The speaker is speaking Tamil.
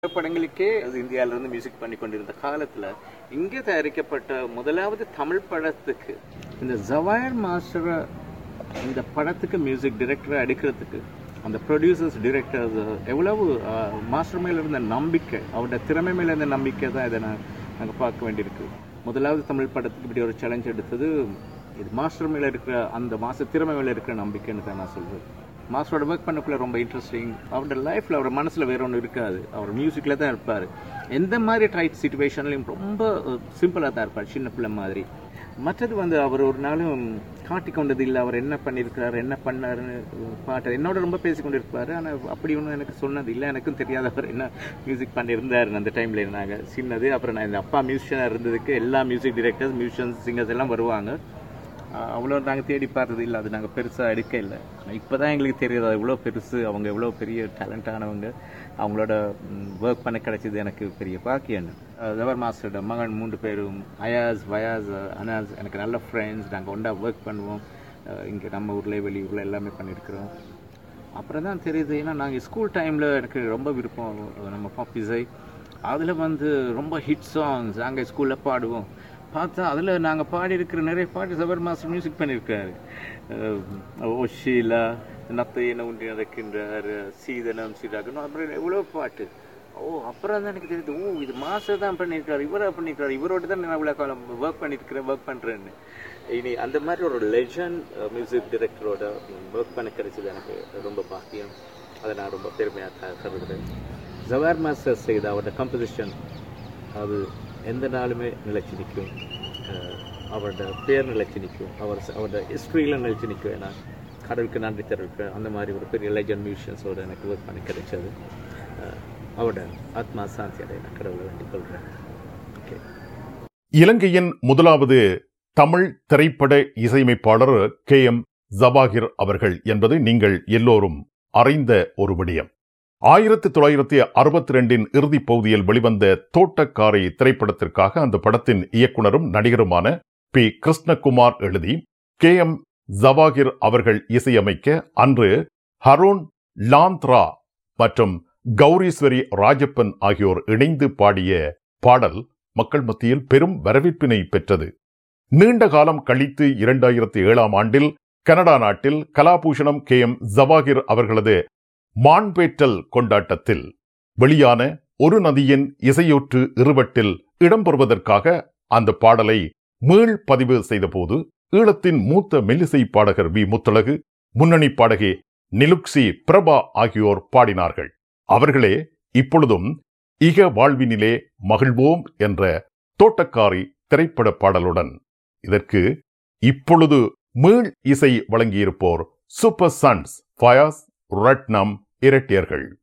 படங்களுக்கே அது இந்தியால இருந்து மியூசிக் பண்ணி கொண்டிருந்த காலத்துல இங்கே தயாரிக்கப்பட்ட முதலாவது தமிழ் படத்துக்கு இந்த ஜவாயர் மாஸ்டரை இந்த படத்துக்கு மியூசிக் டைரக்டரை அடிக்கிறதுக்கு அந்த ப்ரொடியூசர்ஸ் டிரெக்டர்ஸ் எவ்வளவு மாஸ்டர் மேல இருந்த நம்பிக்கை அவரோட திறமை மேல இருந்த நம்பிக்கை தான் இதை நான் நாங்கள் பார்க்க வேண்டியிருக்கு முதலாவது தமிழ் படத்துக்கு இப்படி ஒரு சேலஞ்ச் எடுத்தது இது மாஸ்டர் மேல இருக்கிற அந்த மாஸ்டர் திறமை மேல இருக்கிற நம்பிக்கைன்னு தான் நான் சொல்றேன் மாஸ்டரோட ஒர்க் பண்ணக்குள்ள ரொம்ப இன்ட்ரெஸ்டிங் அவரோட லைஃப்பில் அவர் மனசில் வேற ஒன்றும் இருக்காது அவர் மியூசிக்கில் தான் இருப்பார் எந்த மாதிரி டைட் சுச்சுவேஷன்லையும் ரொம்ப சிம்பிளாக தான் இருப்பார் சின்ன பிள்ளை மாதிரி மற்றது வந்து அவர் ஒரு நாளும் காட்டி கொண்டது இல்லை அவர் என்ன பண்ணியிருக்கிறாரு என்ன பண்ணாருன்னு பாட்டு என்னோட ரொம்ப பேசி கொண்டிருப்பார் ஆனால் அப்படி ஒன்றும் எனக்கு சொன்னது இல்லை எனக்கும் தெரியாத அவர் என்ன மியூசிக் பண்ணியிருந்தார் அந்த டைமில் இருந்தாங்க சின்னது அப்புறம் நான் இந்த அப்பா மியூசிஷியனாக இருந்ததுக்கு எல்லா மியூசிக் டிரெக்டர்ஸ் மியூசிஷியன்ஸ் சிங்கர்ஸ் எல்லாம் வருவாங்க ஆஹ் அவ்வளோ நாங்கள் தேடி பார்த்தது இல்லை அது நாங்கள் பெருசாக எடுக்க இல்லை இப்போ தான் எங்களுக்கு தெரியுது அது எவ்வளோ பெருசு அவங்க எவ்வளோ பெரிய டேலண்டானவங்க அவங்களோட ஒர்க் பண்ண கிடைச்சது எனக்கு பெரிய பாக்கியன்னு ஜவர் மாஸ்டரோட மகன் மூன்று பேரும் அயாஸ் வயாஸ் அனாஸ் எனக்கு நல்ல ஃப்ரெண்ட்ஸ் நாங்கள் ஒன்றா ஒர்க் பண்ணுவோம் இங்கே நம்ம ஊரில் வெளியூரில் எல்லாமே பண்ணியிருக்கிறோம் அப்புறம் தான் தெரியுது ஏன்னா நாங்கள் ஸ்கூல் டைமில் எனக்கு ரொம்ப விருப்பம் நம்ம பாப் இசை அதில் வந்து ரொம்ப ஹிட் சாங்ஸ் நாங்கள் ஸ்கூலில் பாடுவோம் பார்த்தா அதில் நாங்கள் பாடியிருக்கிற நிறைய பாட்டு சபர் மாஸ்டர் மியூசிக் பண்ணியிருக்காரு அஹ் ஓ ஷீலா நத்தை என்ன உண்டி நடக்கின்றார் சீதனம் சீராகணும் அப்புறம் எவ்வளோ பாட்டு ஓ அப்புறம் தான் எனக்கு தெரியுது ஓ இது மாஸ்டர் தான் பண்ணியிருக்காரு இவரா பண்ணியிருக்காரு இவரோட தான் நான் இவ்வளோ காலம் ஒர்க் பண்ணியிருக்கிறேன் ஒர்க் பண்ணுறேன்னு இனி அந்த மாதிரி ஒரு லெஜண்ட் மியூசிக் டைரக்டரோட ஒர்க் பண்ண கிடைச்சது எனக்கு ரொம்ப பாக்கியம் அதை நான் ரொம்ப பெருமையாக கருதுகிறேன் ஜவார் மாஸ்டர் செய்த அவரோட கம்போசிஷன் அது எந்த நாளுமே நிலைச்சு நிற்கும் அஹ் அவரோட பேர் நிலைச்சு நிற்கும் அவர் அவரோட ஹிஸ்ட்ரியில் நிலைச்சு நிற்கும் ஏன்னா கடவுளுக்கு நன்றி தெரிவிப்பேன் அந்த மாதிரி ஒரு பெரிய லெஜண்ட் மியூசியன்ஸோட எனக்கு ஒர்க் பண்ணி கிடைச்சது அஹ் அவரோட ஆத்மா சாந்தி அடைய நான் கடவுளை வேண்டிக் கொள்கிறேன் ஓகே இலங்கையின் முதலாவது தமிழ் திரைப்பட இசையமைப்பாளர் கே எம் ஜபாகிர் அவர்கள் என்பது நீங்கள் எல்லோரும் அறிந்த ஒரு விடயம் ஆயிரத்தி தொள்ளாயிரத்தி அறுபத்தி ரெண்டின் இறுதிப் பகுதியில் வெளிவந்த தோட்டக்காரை திரைப்படத்திற்காக அந்த படத்தின் இயக்குனரும் நடிகருமான பி கிருஷ்ணகுமார் எழுதி கே எம் ஜவாகிர் அவர்கள் இசையமைக்க அன்று ஹரோன் லாந்த்ரா மற்றும் கௌரீஸ்வரி ராஜப்பன் ஆகியோர் இணைந்து பாடிய பாடல் மக்கள் மத்தியில் பெரும் வரவேற்பினை பெற்றது நீண்ட காலம் கழித்து இரண்டாயிரத்தி ஏழாம் ஆண்டில் கனடா நாட்டில் கலாபூஷணம் கே எம் ஜவாகிர் அவர்களது மான்பேற்றல் கொண்டாட்டத்தில் வெளியான ஒரு நதியின் இசையொற்று இருவட்டில் இடம்பெறுவதற்காக அந்த பாடலை மீள் பதிவு செய்தபோது ஈழத்தின் மூத்த மெல்லிசை பாடகர் வி முத்தழகு முன்னணி பாடகி நிலுக்சி பிரபா ஆகியோர் பாடினார்கள் அவர்களே இப்பொழுதும் இக வாழ்வினிலே மகிழ்வோம் என்ற தோட்டக்காரி திரைப்பட பாடலுடன் இதற்கு இப்பொழுது மீள் இசை வழங்கியிருப்போர் சூப்பர் சன்ஸ் ஃபயாஸ் ரட்னம் இரட்டியர்கள்